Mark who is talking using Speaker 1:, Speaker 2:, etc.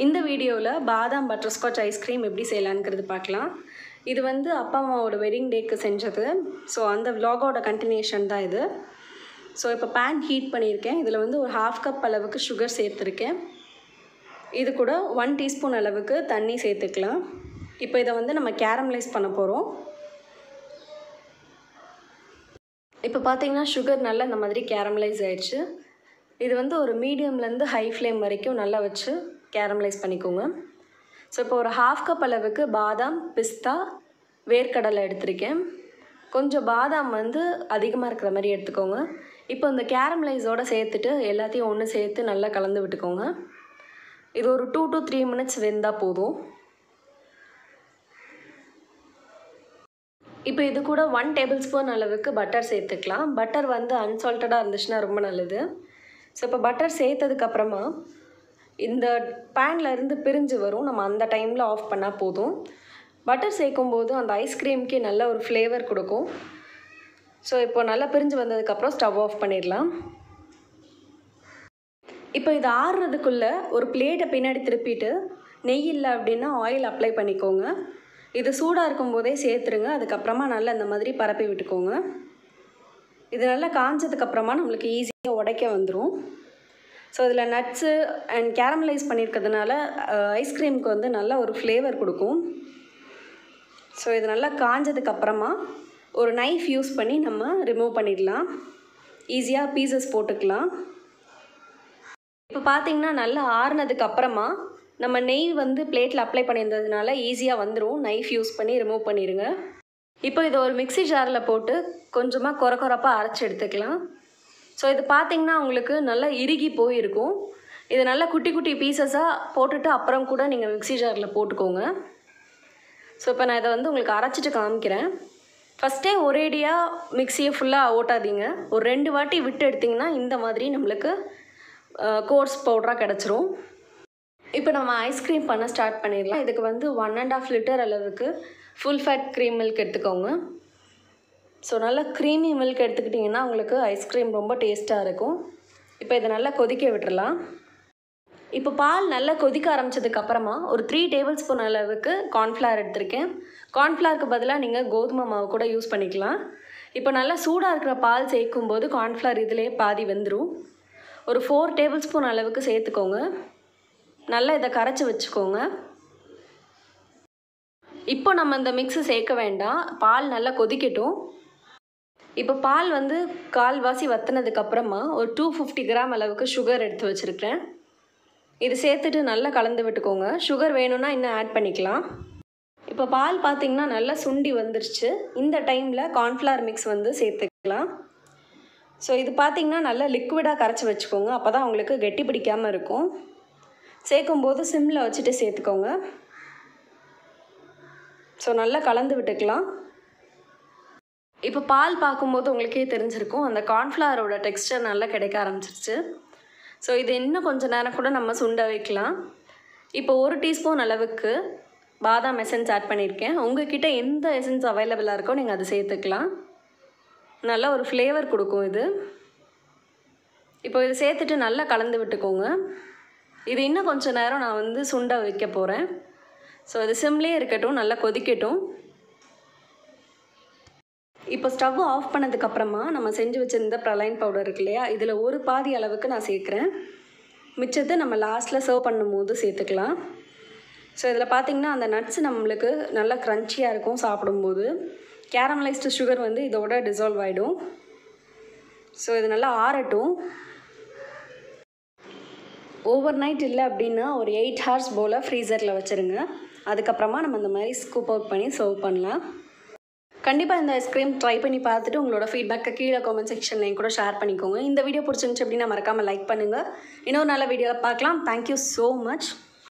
Speaker 1: இந்த வீடியோவில் பாதாம் பட்டர்ஸ்காட்ச் ஐஸ்கிரீம் எப்படி செய்யலாங்கிறது பார்க்கலாம் இது வந்து அப்பா அம்மாவோட வெட்டிங் டேக்கு செஞ்சது ஸோ அந்த vlog-ஓட கண்டினியூஷன் தான் இது ஸோ இப்போ பேன் ஹீட் பண்ணியிருக்கேன் இதில் வந்து ஒரு ஹாஃப் கப் அளவுக்கு சுகர் சேர்த்துருக்கேன் இது கூட ஒன் டீஸ்பூன் அளவுக்கு தண்ணி சேர்த்துக்கலாம் இப்போ இதை வந்து நம்ம கேரமலைஸ் பண்ண போகிறோம் இப்போ பார்த்தீங்கன்னா சுகர் நல்லா இந்த மாதிரி கேரமலைஸ் ஆயிடுச்சு இது வந்து ஒரு மீடியம்லேருந்து ஹை ஃப்ளேம் வரைக்கும் நல்லா வச்சு கேரமலைஸ் பண்ணிக்கோங்க ஸோ இப்போ ஒரு ஹாஃப் கப் அளவுக்கு பாதாம் பிஸ்தா வேர்க்கடலை எடுத்திருக்கேன் கொஞ்சம் பாதாம் வந்து அதிகமாக இருக்கிற மாதிரி எடுத்துக்கோங்க இப்போ இந்த கேரமலைஸோடு சேர்த்துட்டு எல்லாத்தையும் ஒன்று சேர்த்து நல்லா கலந்து விட்டுக்கோங்க இது ஒரு டூ டு த்ரீ மினிட்ஸ் வெந்தால் போதும் இப்போ இது கூட ஒன் டேபிள் ஸ்பூன் அளவுக்கு பட்டர் சேர்த்துக்கலாம் பட்டர் வந்து அன்சால்ட்டடாக இருந்துச்சுன்னா ரொம்ப நல்லது ஸோ இப்போ பட்டர் சேர்த்ததுக்கப்புறமா இந்த பேனில் இருந்து பிரிஞ்சு வரும் நம்ம அந்த டைமில் ஆஃப் பண்ணால் போதும் பட்டர் சேர்க்கும்போது அந்த ஐஸ்கிரீம்க்கே நல்ல ஒரு ஃப்ளேவர் கொடுக்கும் ஸோ இப்போ நல்லா பிரிஞ்சு வந்ததுக்கப்புறம் ஸ்டவ் ஆஃப் பண்ணிடலாம் இப்போ இது ஆறுறதுக்குள்ளே ஒரு பிளேட்டை பின்னாடி திருப்பிட்டு நெய் இல்லை அப்படின்னா ஆயில் அப்ளை பண்ணிக்கோங்க இது சூடாக இருக்கும்போதே சேர்த்துருங்க அதுக்கப்புறமா நல்லா இந்த மாதிரி பரப்பி விட்டுக்கோங்க இது நல்லா காஞ்சதுக்கப்புறமா நம்மளுக்கு ஈஸியாக உடைக்க வந்துடும் ஸோ இதில் நட்ஸு அண்ட் கேரமலைஸ் பண்ணியிருக்கிறதுனால ஐஸ்கிரீமுக்கு வந்து நல்ல ஒரு ஃப்ளேவர் கொடுக்கும் ஸோ இது நல்லா காஞ்சதுக்கப்புறமா ஒரு நைஃப் யூஸ் பண்ணி நம்ம ரிமூவ் பண்ணிடலாம் ஈஸியாக பீசஸ் போட்டுக்கலாம் இப்போ பார்த்தீங்கன்னா நல்லா ஆறுனதுக்கு அப்புறமா நம்ம நெய் வந்து பிளேட்டில் அப்ளை பண்ணியிருந்ததுனால ஈஸியாக வந்துடும் நைஃப் யூஸ் பண்ணி ரிமூவ் பண்ணிடுங்க இப்போ இதை ஒரு மிக்ஸி ஜாரில் போட்டு கொஞ்சமாக கொர கொரப்பாக அரைச்சி எடுத்துக்கலாம் ஸோ இது பார்த்தீங்கன்னா உங்களுக்கு நல்லா இறுகி போயிருக்கும் இது நல்லா குட்டி குட்டி பீசஸாக போட்டுட்டு அப்புறம் கூட நீங்கள் மிக்ஸி ஜாரில் போட்டுக்கோங்க ஸோ இப்போ நான் இதை வந்து உங்களுக்கு அரைச்சிட்டு காமிக்கிறேன் ஃபஸ்ட்டே ஒரேடியாக மிக்சியை ஃபுல்லாக ஓட்டாதீங்க ஒரு ரெண்டு வாட்டி விட்டு எடுத்திங்கன்னா இந்த மாதிரி நம்மளுக்கு கோர்ஸ் பவுடராக கிடச்சிரும் இப்போ நம்ம ஐஸ்கிரீம் பண்ண ஸ்டார்ட் பண்ணிடலாம் இதுக்கு வந்து ஒன் அண்ட் ஆஃப் லிட்டர் அளவுக்கு ஃபுல் ஃபேட் க்ரீம் மில்க் எடுத்துக்கோங்க ஸோ நல்லா க்ரீமி மில்க் எடுத்துக்கிட்டிங்கன்னா உங்களுக்கு ஐஸ்கிரீம் ரொம்ப டேஸ்ட்டாக இருக்கும் இப்போ இதை நல்லா கொதிக்க விட்டுறலாம் இப்போ பால் நல்லா கொதிக்க ஆரம்பிச்சதுக்கப்புறமா ஒரு த்ரீ டேபிள் ஸ்பூன் அளவுக்கு கார்ன்ஃப்ளவர் எடுத்திருக்கேன் கார்ன்ஃப்ளவருக்கு பதிலாக நீங்கள் கோதுமை மாவு கூட யூஸ் பண்ணிக்கலாம் இப்போ நல்லா சூடாக இருக்கிற பால் சேர்க்கும்போது கார்ன்ஃப்ளவர் இதிலே பாதி வந்துடும் ஒரு ஃபோர் டேபிள் ஸ்பூன் அளவுக்கு சேர்த்துக்கோங்க நல்லா இதை கரைச்சி வச்சுக்கோங்க இப்போ நம்ம இந்த மிக்ஸு சேர்க்க வேண்டாம் பால் நல்லா கொதிக்கட்டும் இப்போ பால் வந்து கால்வாசி வற்றினதுக்கப்புறமா ஒரு டூ ஃபிஃப்டி கிராம் அளவுக்கு சுகர் எடுத்து வச்சுருக்கிறேன் இது சேர்த்துட்டு நல்லா கலந்து விட்டுக்கோங்க சுகர் வேணும்னா இன்னும் ஆட் பண்ணிக்கலாம் இப்போ பால் பார்த்திங்கன்னா நல்லா சுண்டி வந்துருச்சு இந்த டைமில் கார்ன்ஃப்ளவர் மிக்ஸ் வந்து சேர்த்துக்கலாம் ஸோ இது பார்த்திங்கன்னா நல்லா லிக்விடாக கரைச்சி வச்சுக்கோங்க அப்போ தான் உங்களுக்கு கெட்டி பிடிக்காமல் இருக்கும் சேர்க்கும்போது சிம்மில் வச்சுட்டு சேர்த்துக்கோங்க ஸோ நல்லா கலந்து விட்டுக்கலாம் இப்போ பால் பார்க்கும்போது உங்களுக்கே தெரிஞ்சிருக்கும் அந்த கார்ன்ஃப்ளவரோட டெக்ஸ்டர் நல்லா கிடைக்க ஆரம்பிச்சிருச்சு ஸோ இது இன்னும் கொஞ்சம் நேரம் கூட நம்ம சுண்ட வைக்கலாம் இப்போ ஒரு டீஸ்பூன் அளவுக்கு பாதாம் எசன்ஸ் ஆட் பண்ணியிருக்கேன் உங்ககிட்ட எந்த எசன்ஸ் அவைலபிளாக இருக்கோ நீங்கள் அதை சேர்த்துக்கலாம் நல்ல ஒரு ஃப்ளேவர் கொடுக்கும் இது இப்போ இதை சேர்த்துட்டு நல்லா கலந்து விட்டுக்கோங்க இது இன்னும் கொஞ்சம் நேரம் நான் வந்து சுண்ட வைக்க போகிறேன் ஸோ அது சிம்லேயே இருக்கட்டும் நல்லா கொதிக்கட்டும் இப்போ ஸ்டவ் ஆஃப் பண்ணதுக்கப்புறமா நம்ம செஞ்சு வச்சுருந்த ப்ரலைன் பவுடர் இருக்கு இல்லையா இதில் ஒரு பாதி அளவுக்கு நான் சேர்க்குறேன் மிச்சத்தை நம்ம லாஸ்ட்டில் சர்வ் பண்ணும்போது சேர்த்துக்கலாம் ஸோ இதில் பார்த்திங்கன்னா அந்த நட்ஸ் நம்மளுக்கு நல்லா க்ரன்ச்சியாக இருக்கும் சாப்பிடும்போது கேரமலைஸ்டு சுகர் வந்து இதோட டிசால்வ் ஆகிடும் ஸோ இது நல்லா ஆறட்டும் ஓவர் நைட் இல்லை அப்படின்னா ஒரு எயிட் ஹவர்ஸ் போல் ஃப்ரீசரில் வச்சுருங்க அதுக்கப்புறமா நம்ம இந்த மாதிரி ஸ்கூப் அவுட் பண்ணி சர்வ் பண்ணலாம் கண்டிப்பாக இந்த ஐஸ்கிரீம் ட்ரை பண்ணி பார்த்துட்டு உங்களோட ஃபீட்பேக்கை கீழே காமெண்ட் செக்ஷன்லையும் கூட ஷேர் பண்ணிக்கோங்க இந்த வீடியோ பிடிச்சிருந்துச்சு அப்படின்னா மறக்காமல் லைக் பண்ணுங்கள் இன்னொரு நல்ல வீடியோவில் பார்க்கலாம் தேங்க்யூ ஸோ மச்